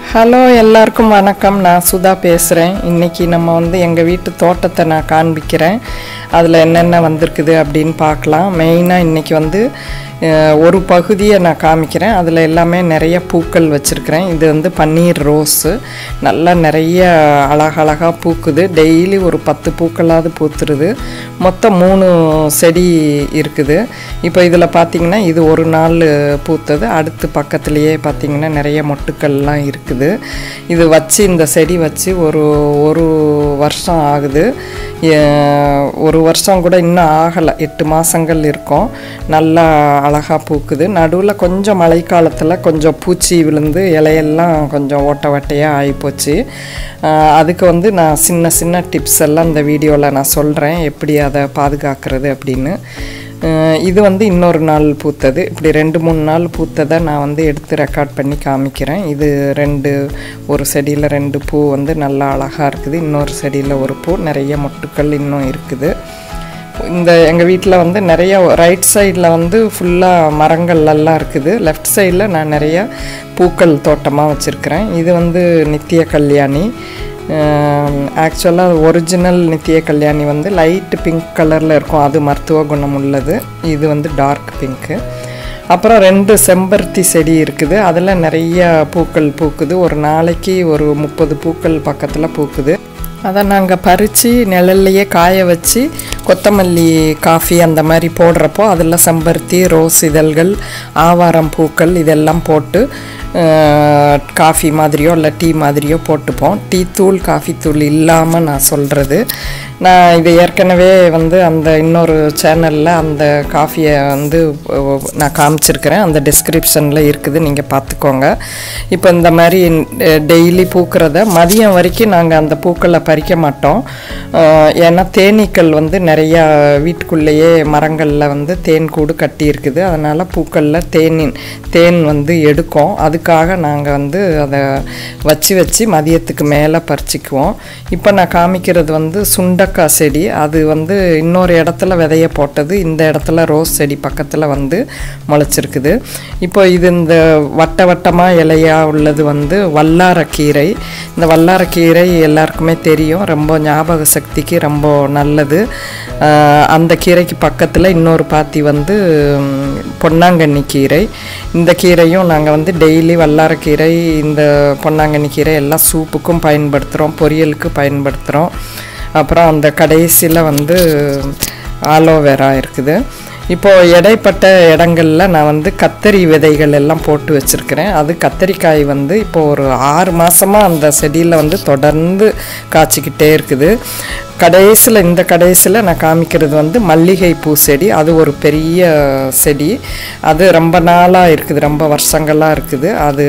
hello எல்லாருக்கும் வணக்கம் நான் சுதா பேசுகிறேன் இன்றைக்கி நம்ம வந்து எங்கள் வீட்டு தோட்டத்தை நான் காண்பிக்கிறேன் அதில் என்னென்ன வந்திருக்குது அப்படின்னு பார்க்கலாம் மெயினாக இன்றைக்கி வந்து அஹ், ஒரு பகுதியை நான் காமிக்கிறேன் அதில் எல்லாமே நிறைய பூக்கள் வச்சுருக்கிறேன் இது வந்து பன்னீர் ரோஸு நல்லா நிறைய அழகழகாக பூக்குது டெய்லி ஒரு பத்து பூக்களாவது பூத்துருது மொத்தம் மூணு செடி இருக்குது இப்போ இதில் பார்த்தீங்கன்னா இது ஒரு நாள் பூத்தது அடுத்து பக்கத்துலேயே பார்த்தீங்கன்னா நிறைய மொட்டுக்கள்லாம் இருக்குது இது வச்சு இந்த செடி வச்சு ஒரு ஒரு வருஷம் ஆகுது ஏ- ஒரு வருஷம் கூட இன்னும் ஆகலை எட்டு மாதங்கள் இருக்கும் நல்லா அழகாக பூக்குது நடுவில் கொஞ்சம் மழைக்காலத்தில் கொஞ்சம் பூச்சி விழுந்து இலையெல்லாம் கொஞ்சம் ஓட்ட வட்டையாக ஆகிப்போச்சு ஆஹ் அதுக்கு வந்து நான் சின்ன சின்ன டிப்ஸ் எல்லாம் இந்த வீடியோவில் நான் சொல்கிறேன் எப்படி அதை பாதுகாக்கிறது அப்படின்னு அஹ் இது வந்து இன்னொரு நாள் பூத்தது இப்படி ரெண்டு மூணு நாள் பூத்ததை நான் வந்து எடுத்து ரெக்கார்ட் பண்ணி காமிக்கிறேன் இது ரெண்டு ஒரு செடியில் ரெண்டு பூ வந்து நல்லா அழகாக இருக்குது இன்னொரு செடியில் ஒரு பூ நிறைய மொட்டுக்கள் இன்னும் இருக்குது இந்த எங்கள் வீட்டில் வந்து நிறைய ரைட் சைடில் வந்து ஃபுல்லாக மரங்கள் எல்லாம் இருக்குது லெஃப்ட் சைடில் நான் நிறைய பூக்கள் தோட்டமாக வச்சுருக்கிறேன் இது வந்து நித்திய கல்யாணி ஆக்சுவலாக ஒரிஜினல் நித்திய கல்யாணி வந்து லைட் பிங்க் கலரில் இருக்கும் அது மருத்துவ குணம் உள்ளது இது வந்து டார்க் பிங்க்கு அப்புறம் ரெண்டு செம்பருத்தி செடி இருக்குது அதில் நிறைய பூக்கள் பூக்குது ஒரு நாளைக்கு ஒரு முப்பது பூக்கள் பக்கத்தில் பூக்குது அதை நாங்கள் பறித்து நிழல்லையே காய வச்சு கொத்தமல்லி காஃபி அந்த மாதிரி போடுறப்போ அதில் செம்பருத்தி ரோஸ் இதழ்கள் ஆவாரம் பூக்கள் இதெல்லாம் போட்டு அஹ், காஃபி மாதிரியோ இல்லை டீ மாதிரியோ போட்டுப்போம் டீ தூள் காஃபி தூள் இல்லாமல் நான் சொல்கிறது நான் இது ஏற்கனவே வந்து அந்த இன்னொரு சேனலில் அந்த காஃபியை வந்து அஹ், நான் காமிச்சிருக்கிறேன் அந்த டிஸ்கிரிப்ஷனில் இருக்குது நீங்கள் பார்த்துக்கோங்க இப்போ இந்த மாதிரி டெய்லி பூக்கிறத மதியம் வரைக்கும் நாங்கள் அந்த பூக்களை பறிக்க மாட்டோம் அஹ், ஏன்னா தேனீக்கள் வந்து நிறையா வீட்டுக்குள்ளேயே மரங்களில் வந்து தேன் கூடு கட்டி இருக்குது அதனால் பூக்களில் தேனின் தேன் வந்து எடுக்கும் அதுக்காக நாங்கள் வந்து அதை வச்சு வச்சு மதியத்துக்கு மேலே பறிச்சுக்குவோம் இப்போ நான் காமிக்கிறது வந்து சுண்டக்காய் செடி அது வந்து இன்னொரு இடத்துல விதைய போட்டது இந்த இடத்துல ரோஸ் செடி பக்கத்தில் வந்து முளைச்சிருக்குது இப்போ இது இந்த வட்ட வட்டமாக இலையாக உள்ளது வந்து வல்லாரக்கீரை இந்த வல்லாரக்கீரை எல்லாருக்குமே தெரியும் ரொம்ப ஞாபக சக்திக்கு ரொம்ப நல்லது ஆஹ் அந்த கீரைக்கு பக்கத்தில் இன்னொரு பாத்தி வந்து ம், பொன்னாங்கண்ணி கீரை இந்த கீரையும் நாங்கள் வந்து டெய்லி வல்லாரக்கீரை இந்த பொன்னாங்கண்ணி கீரை எல்லாம் சூப்புக்கும் பயன்படுத்துகிறோம் பொரியலுக்கு பயன்படுத்துகிறோம் அப்புறம் அந்த கடைசியில் வந்து ஆலோவேரா இருக்குது இப்போது இடைப்பட்ட இடங்கள்ல நான் வந்து கத்தரி விதைகள் எல்லாம் போட்டு வச்சுருக்கிறேன் அது கத்தரிக்காய் வந்து இப்போ ஒரு ஆறு மாதமாக அந்த செடியில் வந்து தொடர்ந்து காய்ச்சிக்கிட்டே இருக்குது கடைசியில் இந்த கடைசியில் நான் காமிக்கிறது வந்து மல்லிகை பூ செடி அது ஒரு பெரிய செடி அது ரொம்ப நாளாக இருக்குது ரொம்ப வருஷங்களாக இருக்குது அது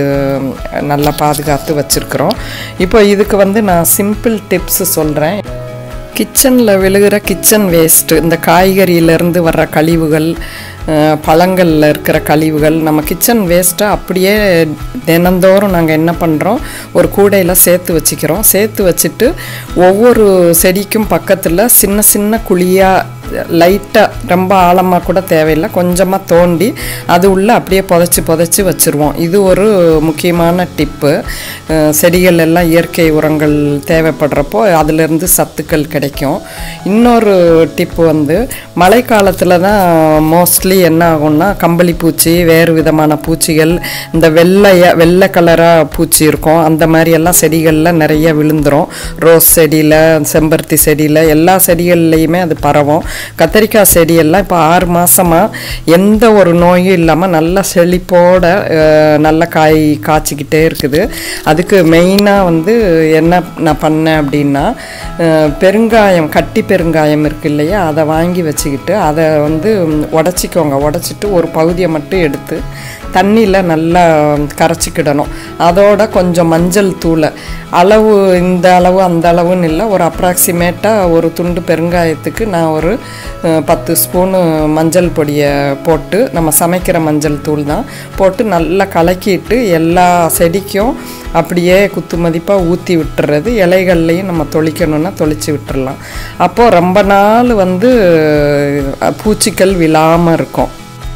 நல்லா பாதுகாத்து வச்சுருக்குறோம் இப்போ இதுக்கு வந்து நான் சிம்பிள் டிப்ஸ் சொல்கிறேன் கிச்சனில் விழுகிற கிச்சன் வேஸ்ட்டு இந்த காய்கறியிலேருந்து வர்ற கழிவுகள் அஹ், பழங்கள்ல இருக்கிற கழிவுகள் நம்ம கிச்சன் வேஸ்ட்டை அப்படியே தினந்தோறும் நாங்கள் என்ன பண்ணுறோம் ஒரு கூடையில் சேர்த்து வச்சுக்கிறோம் சேர்த்து வச்சுட்டு ஒவ்வொரு செடிக்கும் பக்கத்தில் சின்ன சின்ன குழியாக லைட்டாக ரொம்ப ஆழமாக கூட தேவையில்லை கொஞ்சமாக தோண்டி அது உள்ளே அப்படியே புதைச்சி புதைச்சி வச்சுருவோம் இது ஒரு முக்கியமான டிப்பு அஹ் செடிகள் எல்லாம் இயற்கை உரங்கள் தேவைப்படுறப்போ அதிலிருந்து சத்துக்கள் கிடைக்கும் இன்னொரு டிப்பு வந்து மழைக்காலத்தில் தான் மோஸ்ட்லி என்ன ஆகும்னா கம்பளி பூச்சி வேறு விதமான பூச்சிகள் இந்த வெள்ளைய வெள்ளை கலராக பூச்சி இருக்கும் அந்த மாதிரி எல்லாம் செடிகளில் நிறைய விழுந்துரும் ரோஸ் செடியில் செம்பருத்தி செடியில் எல்லா செடிகள்லையுமே அது பரவும் கத்தரிக்காய் செடியெல்லாம் இப்போ ஆறு மாசமாக எந்த ஒரு நோயும் இல்லாமல் நல்ல செழிப்போட அஹ், நல்ல காய் காய்ச்சிக்கிட்டே இருக்குது அதுக்கு மெயினாக வந்து என்ன நான் பண்ணேன் அப்படின்னா அஹ், பெருங்காயம் கட்டி பெருங்காயம் இருக்கு இல்லையா அதை வாங்கி வச்சுக்கிட்டு அதை வந்து உடச்சிக்கோங்க உடச்சிட்டு ஒரு பகுதியை மட்டும் எடுத்து தண்ணியில் நல்லா கரைச்சிக்கிடணும் அதோட கொஞ்சம் மஞ்சள் தூளை அளவு இந்த அளவு அந்த அளவுன்னு இல்லை ஒரு அப்ராக்சிமேட்டாக ஒரு துண்டு பெருங்காயத்துக்கு நான் ஒரு அஹ், பத்து ஸ்பூனு மஞ்சள் பொடியை போட்டு நம்ம சமைக்கிற மஞ்சள் தூள் தான் போட்டு நல்லா கலக்கிட்டு எல்லா செடிக்கும் அப்படியே குத்து மதிப்பாக ஊற்றி விட்டுறது இலைகள்லையும் நம்ம தொளிக்கணும்னா தொளிச்சு விட்டுறலாம் அப்போது ரொம்ப நாள் வந்து அஹ், பூச்சிகள் விழாமல் இருக்கும்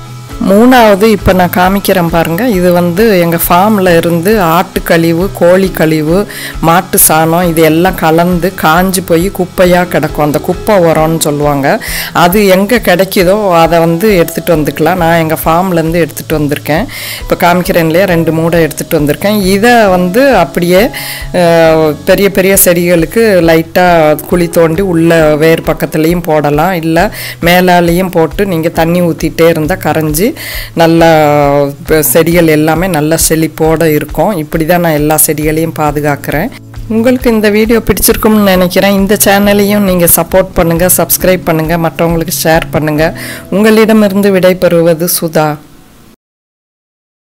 மூணாவது இப்போ நான் காமிக்கிறேன் பாருங்கள் இது வந்து எங்கள் ஃபார்மில் இருந்து ஆட்டு கழிவு கோழி கழிவு மாட்டு சாணம் இது எல்லாம் கலந்து காஞ்சு போய் குப்பையாக கிடக்கும் அந்த குப்பை உரம்னு சொல்லுவாங்க அது எங்கே கிடைக்குதோ அதை வந்து எடுத்துகிட்டு வந்துக்கலாம் நான் எங்கள் ஃபார்ம்லேருந்து எடுத்துகிட்டு வந்திருக்கேன் இப்போ காமிக்கிறேன் இல்லையா ரெண்டு மூடை எடுத்துகிட்டு வந்திருக்கேன் இதை வந்து அப்படியே அஹ், பெரிய பெரிய செடிகளுக்கு லைட்டாக குழி தோண்டி உள்ள வேர் பக்கத்துலேயும் போடலாம் இல்லை மேலாலேயும் போட்டு நீங்கள் தண்ணி ஊற்றிட்டே இருந்தால் கரைஞ்சி நல்லா ப- செடிகள் எல்லாமே நல்ல செழிப்போடு இருக்கும் இப்படி தான் நான் எல்லா செடிகளையும் பாதுகாக்கிறேன் உங்களுக்கு இந்த வீடியோ பிடிச்சிருக்கும்னு நினைக்கிறேன் இந்த சேனலையும் நீங்கள் சப்போர்ட் பண்ணுங்கள் சப்ஸ்கிரைப் பண்ணுங்கள் மற்றவங்களுக்கு ஷேர் பண்ணுங்கள் உங்களிடமிருந்து விடைபெறுவது சுதா